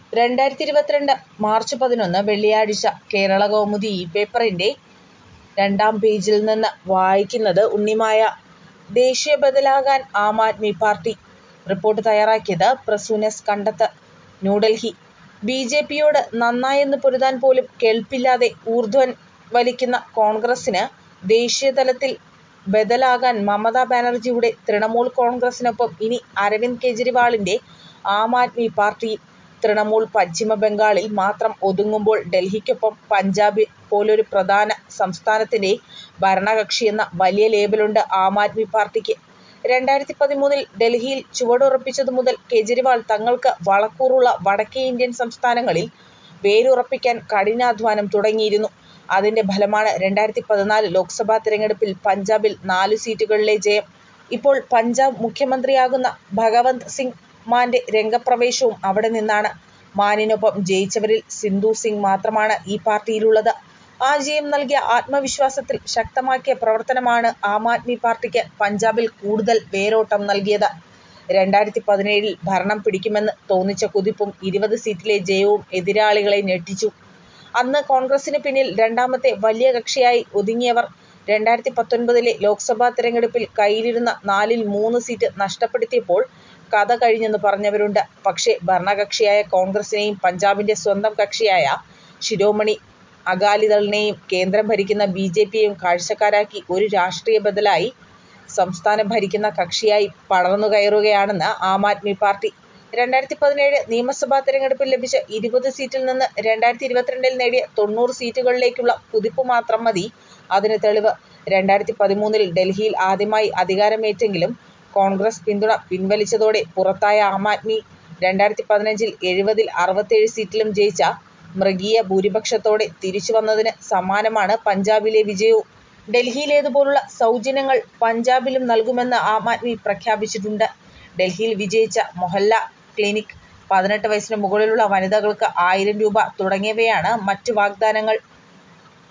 രണ്ടായിരത്തി ഇരുപത്തിരണ്ട് മാർച്ച് പതിനൊന്ന് വെള്ളിയാഴ്ച കേരളകൗമുദി ഈ പേപ്പറിൻ്റെ രണ്ടാം പേജിൽ നിന്ന് വായിക്കുന്നത് ഉണ്ണിമായ. ദേശീയ ബദലാകാൻ ആം ആദ്മി പാർട്ടി റിപ്പോർട്ട് തയ്യാറാക്കിയത് പ്രസൂനസ് കണ്ടത്ത് ന്യൂഡൽഹി ബി ജെ പിയോട് നന്നായെന്ന് പൊരുതാൻ പോലും കെൽപ്പില്ലാതെ ഊർധ്വം വലിക്കുന്ന കോൺഗ്രസിന് ദേശീയതലത്തിൽ ബദലാകാൻ മമതാ ബാനർജിയുടെ തൃണമൂൽ കോൺഗ്രസിനൊപ്പം ഇനി അരവിന്ദ് കെജ്രിവാളിൻ്റെ ആം ആദ്മി പാർട്ടിയും. തൃണമൂൽ പശ്ചിമ ബംഗാളിൽ മാത്രം ഒതുങ്ങുമ്പോൾ ഡൽഹിക്കൊപ്പം പഞ്ചാബ് പോലൊരു പ്രധാന സംസ്ഥാനത്തിൻ്റെ ഭരണകക്ഷിയെന്ന വലിയ ലേബലുണ്ട് ആം ആദ്മി പാർട്ടിക്ക്. രണ്ടായിരത്തി പതിമൂന്നിൽ ഡൽഹിയിൽ ചുവടുറപ്പിച്ചതു മുതൽ കെജ്രിവാൾ തങ്ങൾക്ക് വളക്കൂറുള്ള വടക്കേ ഇന്ത്യൻ സംസ്ഥാനങ്ങളിൽ വേരുറപ്പിക്കാൻ കഠിനാധ്വാനം തുടങ്ങിയിരുന്നു. അതിൻ്റെ ഫലമാണ് രണ്ടായിരത്തി പതിനാല് ലോക്സഭാ തിരഞ്ഞെടുപ്പിൽ പഞ്ചാബിൽ നാലു സീറ്റുകളിലെ ജയം. ഇപ്പോൾ പഞ്ചാബ് മുഖ്യമന്ത്രിയാകുന്ന ഭഗവന്ത് സിംഗ് മാൻ്റെ രംഗപ്രവേശവും അവിടെ നിന്നാണ്. മാനിനൊപ്പം ജയിച്ചവരിൽ സിന്ധു സിംഗ് മാത്രമാണ് ഈ പാർട്ടിയിലുള്ളത്. ആ ജയം നൽകിയ ആത്മവിശ്വാസത്തിൽ ശക്തമാക്കിയ പ്രവർത്തനമാണ് ആം ആദ്മി പാർട്ടിക്ക് പഞ്ചാബിൽ കൂടുതൽ വേരോട്ടം നൽകിയത്. രണ്ടായിരത്തി പതിനേഴിൽ ഭരണം പിടിക്കുമെന്ന് തോന്നിച്ച കുതിപ്പും ഇരുപത് സീറ്റിലെ ജയവും എതിരാളികളെ ഞെട്ടിച്ചു. അന്ന് കോൺഗ്രസിന് പിന്നിൽ രണ്ടാമത്തെ വലിയ കക്ഷിയായി ഒതുങ്ങിയവർ രണ്ടായിരത്തി പത്തൊൻപതിലെ ലോക്സഭാ തിരഞ്ഞെടുപ്പിൽ കയ്യിലിരുന്ന നാലിൽ മൂന്ന് സീറ്റ് നഷ്ടപ്പെടുത്തിയപ്പോൾ കഥ കഴിഞ്ഞെന്ന് പറഞ്ഞവരുണ്ട്. പക്ഷേ ഭരണകക്ഷിയായ കോൺഗ്രസിനെയും പഞ്ചാബിൻ്റെ സ്വന്തം കക്ഷിയായ ശിരോമണി അകാലിദളിനെയും കേന്ദ്രം ഭരിക്കുന്ന ബി ജെ പിയെയും കാഴ്ചക്കാരാക്കി ഒരു രാഷ്ട്രീയ ബദലായി സംസ്ഥാനം ഭരിക്കുന്ന കക്ഷിയായി പടർന്നുകയറുകയാണെന്ന് ആം ആദ്മി പാർട്ടി. രണ്ടായിരത്തി പതിനേഴ് നിയമസഭാ തിരഞ്ഞെടുപ്പിൽ ലഭിച്ച ഇരുപത് സീറ്റിൽ നിന്ന് രണ്ടായിരത്തി ഇരുപത്തിരണ്ടിൽ നേടിയ തൊണ്ണൂറ് സീറ്റുകളിലേക്കുള്ള കുതിപ്പ് മാത്രം മതി അതിന് തെളിവ്. രണ്ടായിരത്തി പതിമൂന്നിൽ ഡൽഹിയിൽ ആദ്യമായി അധികാരമേറ്റെങ്കിലും കോൺഗ്രസ് പിന്തുണ പിൻവലിച്ചതോടെ പുറത്തായ ആം ആദ്മി രണ്ടായിരത്തി പതിനഞ്ചിൽ എഴുപതിൽ അറുപത്തേഴ് സീറ്റിലും ജയിച്ച മൃഗീയ ഭൂരിപക്ഷത്തോടെ തിരിച്ചുവന്നതിന് സമാനമാണ് പഞ്ചാബിലെ വിജയവും. ഡൽഹിയിലേതുപോലുള്ള സൗജന്യങ്ങൾ പഞ്ചാബിലും നൽകുമെന്ന് ആം ആദ്മി പ്രഖ്യാപിച്ചിട്ടുണ്ട്. ഡൽഹിയിൽ വിജയിച്ച മൊഹല്ല ക്ലിനിക്, പതിനെട്ട് വയസ്സിന് മുകളിലുള്ള വനിതകൾക്ക് ആയിരം രൂപ തുടങ്ങിയവയാണ് മറ്റ് വാഗ്ദാനങ്ങൾ.